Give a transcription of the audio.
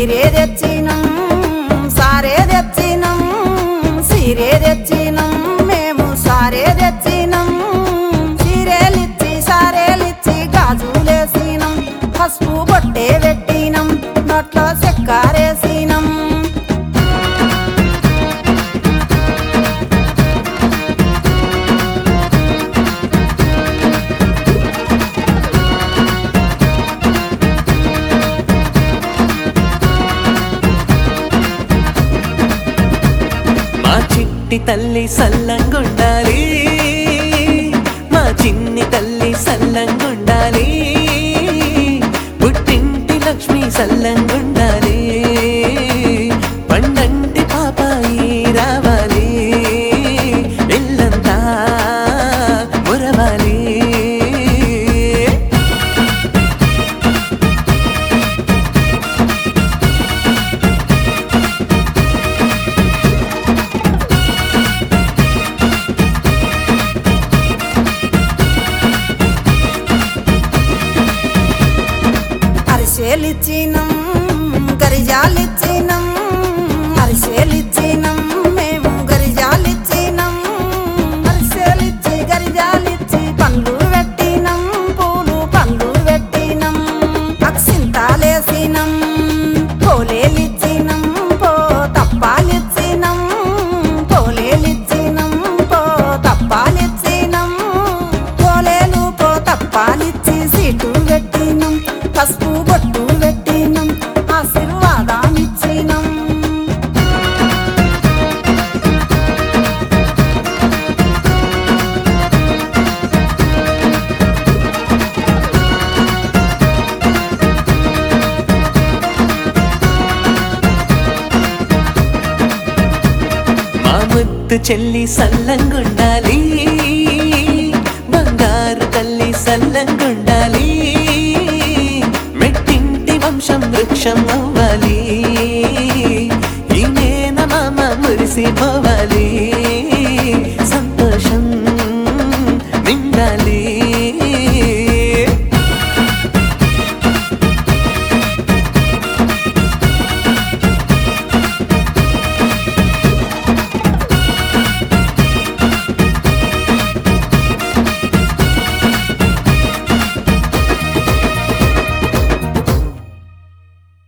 సీరే తెచ్చినం సారే తెచ్చినం సీరే తెచ్చినం మేము సారే తెచ్చినం సీరేలిచ్చి సారేలిచ్చి గాజులేసినం పసుపు బొట్టే పెట్టినం నోట్లో చెక్కారేసినం మా చిట్టి తల్లి సల్లంగుండాలి మా చిన్ని తల్లి సల్లంగుండాలి పుట్టింటి లక్ష్మి సల్లంగుండాలి పండంటి పాపాయి రావాలి ఇల్లంతా మురవాలి అరిసెలిచ్చినం గరిజాలిచ్చినం అరిసెలిచ్చినం మేము గరిజాలిచ్చినం అరిసెలిచ్చి గరిజాలిచ్చి పండ్లు పెట్టినం పూలు పండ్లు పెట్టినం అక్సింతాలేసినం పోలేలిచ్చినం పో తప్పాలిచ్చినం పోలేలిచ్చినం పో తప్పాలిచ్చినం పోలేలు పో తప్పాలిచ్చి సీటు పెట్టినం పసుపు బొట్టు పెట్టినం ఆశీర్వాదాన్నిచ్చినం మా ముద్దు చెల్లి సల్లంగుండాలి బంగారు తల్లి సల్లంగుండాలి మెట్టింటి వంశం వృక్షం అవ్వాలి ఈ నేన మామ మురిసిపోవాలి